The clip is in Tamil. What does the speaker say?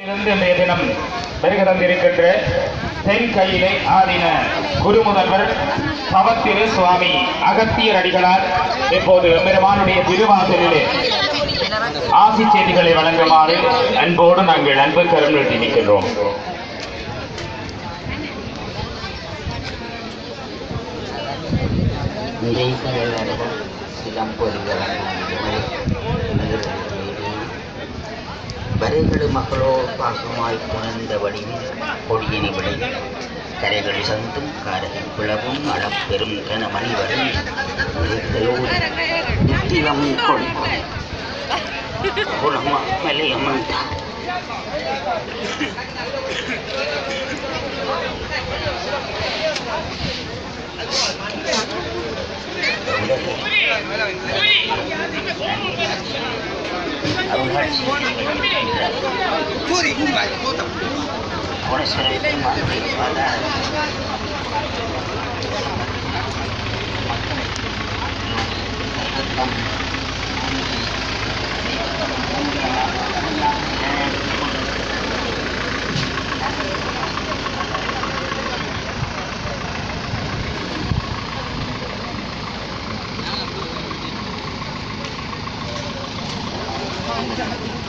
இருந்து இன்றைய தினம் வருகை தந்திருக்கின்ற தென் கையிலை ஆதீன குருமுதல்வர் பவத்திரு சுவாமி அகத்தியர் அடிகளார் இப்போது பெருமானுடைய திருவாசலிலே ஆசி செய்திகளை வழங்குமாறு அன்போடு நாங்கள் அன்பு கரம் நீட்டி நிற்கின்றோம் நிறைந்தவர்கள் சிலம்பொலிகள் வரைகள் மக்களோ பாசமாய் புணர்ந்த வடிவில் கொடியினை விடை கரைகள் சந்தும் காரகம் பிளவும் அளப்பெரும் கன மணிவரும் நித்திலம் கொடுக்கும் குணமா மலையமர்ந்தான் Thank